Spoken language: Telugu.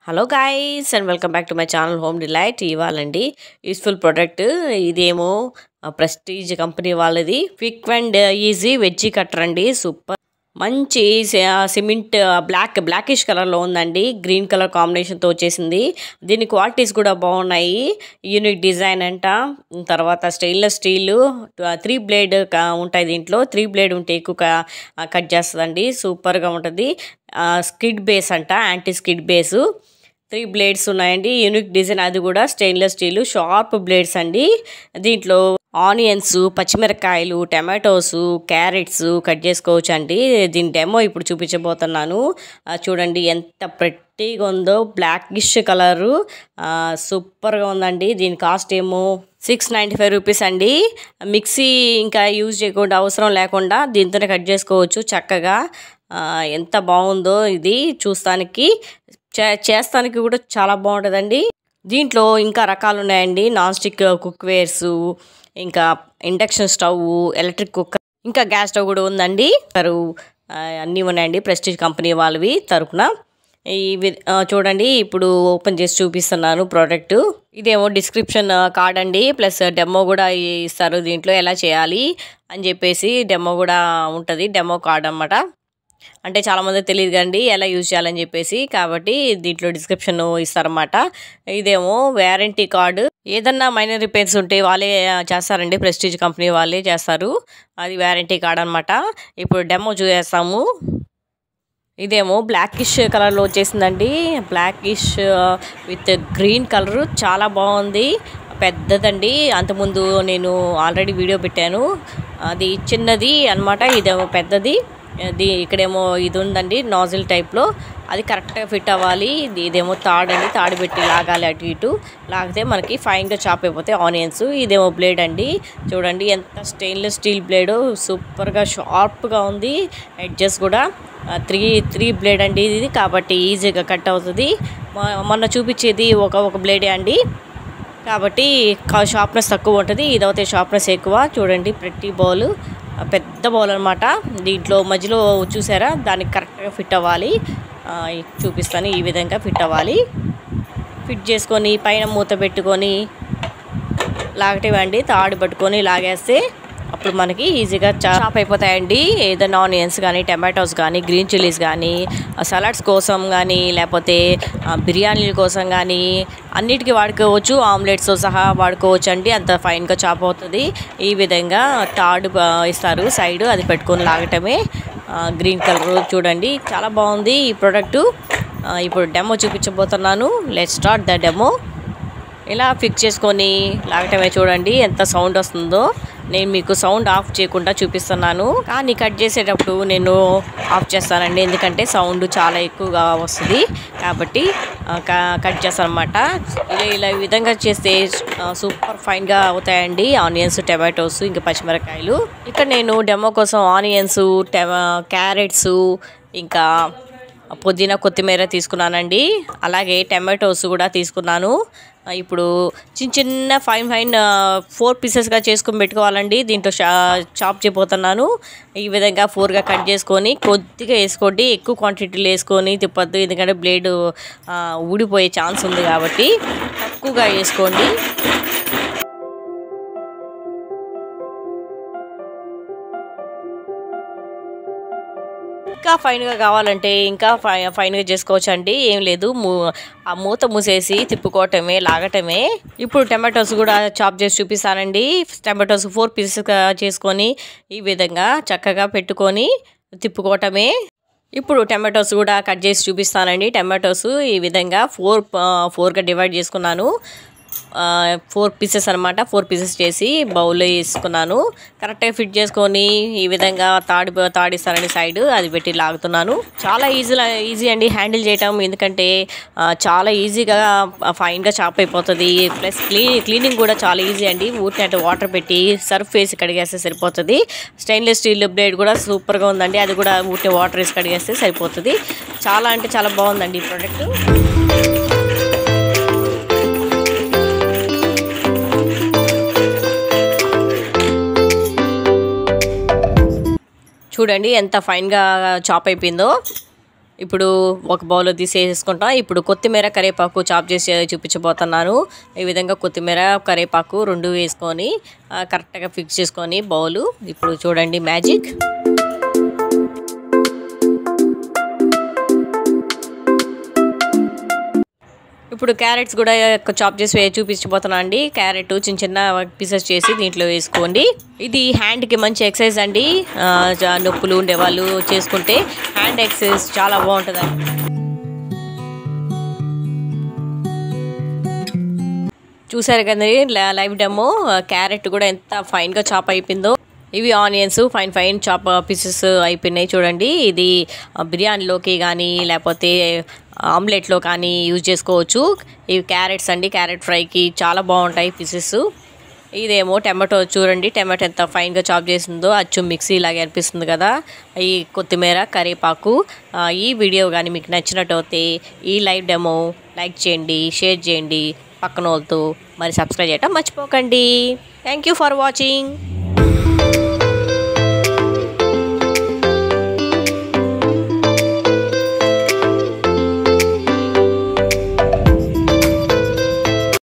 hello guys and welcome back to my channel home delight ఇవ్వాలండి యూస్ఫుల్ ప్రోడక్ట్ ఇదేమో ప్రెస్టీజ్ కంపెనీ వాళ్ళది quick and easy veggie cutter అండి సూపర్ మంచి సిమెంట్ బ్లాక్ బ్లాకిష్ కలర్లో ఉందండి గ్రీన్ కలర్ కాంబినేషన్తో వచ్చేసింది దీని క్వాలిటీస్ కూడా బాగున్నాయి యూనిక్ డిజైన్ అంట తర్వాత స్టెయిన్లెస్ స్టీల్ త్రీ బ్లేడ్ ఉంటాయి దీంట్లో త్రీ బ్లేడ్ ఉంటే ఎక్కువ కట్ చేస్తుందండి సూపర్గా ఉంటుంది స్కిడ్ బేస్ అంట anti skid base three blades ఉన్నాయండి యూనిక్ డిజైన్ అది కూడా స్టెయిన్లెస్ స్టీల్ షార్ప్ బ్లేడ్స్ అండి దీంట్లో ఆనియన్స్ పచ్చిమిరకాయలు టమాటోస్ క్యారెట్స్ కట్ చేసుకోవచ్చు అండి దీని డెమో ఇప్పుడు చూపించబోతున్నాను ఆ, చూడండి ఎంత ప్రెట్టీగా ఉందో బ్లాకిష్ కలరు సూపర్గా ఉందండి దీని కాస్ట్ ఏమో సిక్స్ నైంటీ ఫైవ్ రూపీస్ అండి మిక్సీ ఇంకా యూజ్ చేయకుండా అవసరం లేకుండా దీంతోనే కట్ చేసుకోవచ్చు చక్కగా ఆ, ఎంత బాగుందో ఇది చూస్తానికి చే చేస్తానికి కూడా చాలా బాగుంటుందండి దీంట్లో ఇంకా రకాలు ఉన్నాయండి నాన్ స్టిక్ కుక్వేర్స్ ఇంకా ఇండక్షన్ స్టవ్ ఎలక్ట్రిక్ కుక్కర్ ఇంకా గ్యాస్ స్టవ్ కూడా ఉందండి తరు ఆ, అన్నీ ఉన్నాయండి ప్రెస్టీజ్ కంపెనీ వాళ్ళవి తరపున ఈ వి- ఆ, చూడండి ఇప్పుడు ఓపెన్ చేసి చూపిస్తున్నాను ప్రోడక్ట్ ఇదేమో డిస్క్రిప్షన్ కార్డ్ అండి ప్లస్ డెమో కూడా ఇస్తారు దీంట్లో ఎలా చేయాలి అని చెప్పేసి డెమో కూడా ఉంటుంది డెమో కార్డ్ అన్నమాట అంటే చాలామంది తెలియదు కండి ఎలా యూజ్ చేయాలని చెప్పేసి కాబట్టి దీంట్లో డిస్క్రిప్షన్ ఇస్తారన్నమాట ఇదేమో వ్యారంటీ కార్డు ఏదన్నా మైనర్ రిపేర్స్ ఉంటే వాళ్ళే చేస్తారండి ప్రెస్టీజ్ కంపెనీ వాళ్ళే చేస్తారు అది వ్యారంటీ కార్డ్ అనమాట ఇప్పుడు డెమో చూసేస్తాము ఇదేమో బ్లాకిష్ కలర్లో వచ్చేసిందండి బ్లాకిష్ విత్ గ్రీన్ కలర్ చాలా బాగుంది పెద్దదండి అంతకుముందు నేను ఆల్రెడీ వీడియో పెట్టాను అది చిన్నది అన్నమాట ఇదేమో పెద్దది ఇది ఇక్కడేమో ఇది ఉందండి నాజిల్ టైప్లో అది కరెక్ట్గా ఫిట్ అవ్వాలి ఇది ఇదేమో తాడండి తాడు పెట్టి లాగాలి అటు ఇటు లాగితే మనకి ఫైన్గా చాప్ అయిపోతాయి ఆనియన్స్ ఇదేమో బ్లేడ్ అండి చూడండి ఎంత స్టెయిన్లెస్ స్టీల్ బ్లేడ్ సూపర్గా షార్ప్గా ఉంది ఎడ్జెస్ కూడా త్రీ త్రీ బ్లేడ్ అండి ఇది కాబట్టి ఈజీగా కట్ అవుతుంది మొ- మొన్న చూపించేది ఒక ఒక బ్లేడే అండి కాబట్టి షార్ప్నెస్ తక్కువ ఉంటుంది ఇదైతే షార్ప్నెస్ ఎక్కువ చూడండి ప్రతి బౌల్ పెద్ద బౌల్ అనమాట దీంట్లో మధ్యలో చూసారా దానికి కరెక్ట్గా ఫిట్ అవ్వాలి ఆ, చూపిస్తాను ఈ విధంగా ఫిట్ అవ్వాలి ఫిట్ చేసుకొని పైన మూత పెట్టుకొని లాగటివండి తాడు పట్టుకొని లాగేస్తే అప్పుడు మనకి ఈజీగా చాప్ అయిపోతాయండి ఏదైనా ఆనియన్స్ కానీ టమాటోస్ కానీ గ్రీన్ చిల్లీస్ కానీ సలాడ్స్ కోసం కానీ లేకపోతే ఆ, బిర్యానీల కోసం కానీ అన్నిటికీ వాడుకోవచ్చు ఆమ్లెట్స్ సహా వాడుకోవచ్చు అండి అంత ఫైన్గా చాప్ అవుతుంది ఈ విధంగా తాడు ఆ, ఇస్తారు సైడ్ అది పెట్టుకొని లాగటమే ఆ, గ్రీన్ కలర్ చూడండి చాలా బాగుంది ఈ ప్రోడక్టు ఆ, ఇప్పుడు డెమో చూపించబోతున్నాను లెట్ స్టార్ట్ ద డెమో ఇలా ఫిక్స్ చేసుకొని లాగటమే చూడండి ఎంత సౌండ్ వస్తుందో నేను మీకు సౌండ్ ఆఫ్ చేయకుండా చూపిస్తున్నాను కానీ కట్ చేసేటప్పుడు నేను ఆఫ్ చేస్తానండి ఎందుకంటే సౌండ్ చాలా ఎక్కువగా వస్తుంది కాబట్టి ఆ, క- కట్ చేస్తాను అనమాట ఇలా ఇలా ఈ విధంగా చేస్తే ఆ, సూపర్ ఫైన్గా అవుతాయండి ఆనియన్స్ టమాటోస్ ఇంకా పచ్చిమిరకాయలు ఇక్కడ నేను డెమో కోసం ఆనియన్స్ టమా క్యారెట్స్ ఇంకా పుదీనా కొత్తిమీర తీసుకున్నానండి అలాగే టమాటోస్ కూడా తీసుకున్నాను ఆ, ఇప్పుడు చిన్న చిన్న ఫైన్ ఫైన్ ఫోర్ పీసెస్గా చేసుకొని పెట్టుకోవాలండి దీంట్లో షా చాప్ చేయబోతున్నాను ఈ విధంగా ఫోర్గా కట్ చేసుకొని కొద్దిగా వేసుకోండి ఎక్కువ క్వాంటిటీలో వేసుకొని తిప్పొద్దు ఎందుకంటే బ్లేడ్ ఊడిపోయే ఛాన్స్ ఉంది కాబట్టి తక్కువగా వేసుకోండి ఇంకా ఫైన్గా కావాలంటే ఇంకా ఫై ఫైన్గా చేసుకోవచ్చు అండి ఏం లేదు మూ ఆ మూత మూసేసి తిప్పుకోవటమే లాగటమే ఇప్పుడు టమాటోస్ కూడా చాప్ చేసి చూపిస్తానండి టమాటోస్ ఫోర్ పీసెస్గా చేసుకొని ఈ విధంగా చక్కగా పెట్టుకొని తిప్పుకోవటమే ఇప్పుడు టమాటోస్ కూడా కట్ చేసి చూపిస్తానండి టమాటోస్ ఈ విధంగా ఫోర్ ఫోర్గా డివైడ్ చేసుకున్నాను ఫోర్ పీసెస్ అనమాట ఫోర్ పీసెస్ చేసి బౌల్లో వేసుకున్నాను కరెక్ట్గా ఫిట్ చేసుకొని ఈ విధంగా తాడి తాడిస్తానండి సైడ్ అది పెట్టి లాగుతున్నాను చాలా ఈజీ ఈజీ అండి హ్యాండిల్ చేయటం ఎందుకంటే ఆ, చాలా ఈజీగా ఫైన్గా చాప్ అయిపోతుంది ప్లస్ క్లీ క్లీనింగ్ కూడా చాలా ఈజీ అండి ఊరికే అంటే వాటర్ పెట్టి సర్ఫ్ వేసి కడిగేస్తే సరిపోతుంది స్టెయిన్లెస్ స్టీల్ బ్లేడ్ కూడా సూపర్గా ఉందండి అది కూడా ఊరికే వాటర్ వేసి కడిగేస్తే సరిపోతుంది చాలా అంటే చాలా బాగుందండి ఈ ప్రోడక్ట్ చూడండి ఎంత ఫైన్గా చాప్ అయిపోయిందో ఇప్పుడు ఒక బౌల్లో తీసేసుకుంటాం ఇప్పుడు కొత్తిమీర కరివేపాకు చాప్ చేసి చూపించబోతున్నాను ఈ విధంగా కొత్తిమీర కరివేపాకు రెండు వేసుకొని ఆ, కరెక్ట్గా ఫిక్స్ చేసుకొని బౌలు ఇప్పుడు చూడండి మ్యాజిక్ ఇప్పుడు క్యారెట్స్ కూడా చాప్ చేసి వే- చూపించబోతున్నా అండి క్యారెట్ చిన్న చిన్న పీసెస్ చేసి దీంట్లో వేసుకోండి ఇది హ్యాండ్కి మంచి ఎక్సర్సైజ్ అండి ఆ, జా- నొప్పులు ఉండేవాళ్ళు చేసుకుంటే హ్యాండ్ ఎక్సర్సైజ్ చాలా బాగుంటుంది చూసారు కదండి లా- లైవ్ డెమో క్యారెట్ కూడా ఎంత ఫైన్గా చాప్ అయిపోయిందో ఇవి onions fine fine chop pieces అయిపోయినాయి చూడండి ఇది ఆ, బిర్యానీలోకి కానీ లేకపోతే ఆమ్లెట్లో కానీ యూజ్ చేసుకోవచ్చు ఇవి క్యారెట్స్ అండి క్యారెట్ ఫ్రైకి చాలా బాగుంటాయి పీసెస్ ఇదేమో టమాటో చూడండి టమాటో ఎంత ఫైన్గా చాప్ చేసిందో అచ్చు మిక్సీ లాగా అనిపిస్తుంది కదా ఈ కొత్తిమీర కరివేపాకు ఆ, ఈ వీడియో కానీ మీకు నచ్చినట్టు అయితే ఈ లైవ్ డెమో లైక్ చేయండి షేర్ చేయండి పక్కన వాళ్ళతో మరి సబ్స్క్రైబ్ చేయటం మర్చిపోకండి థ్యాంక్ యూ ఫర్ వాచింగ్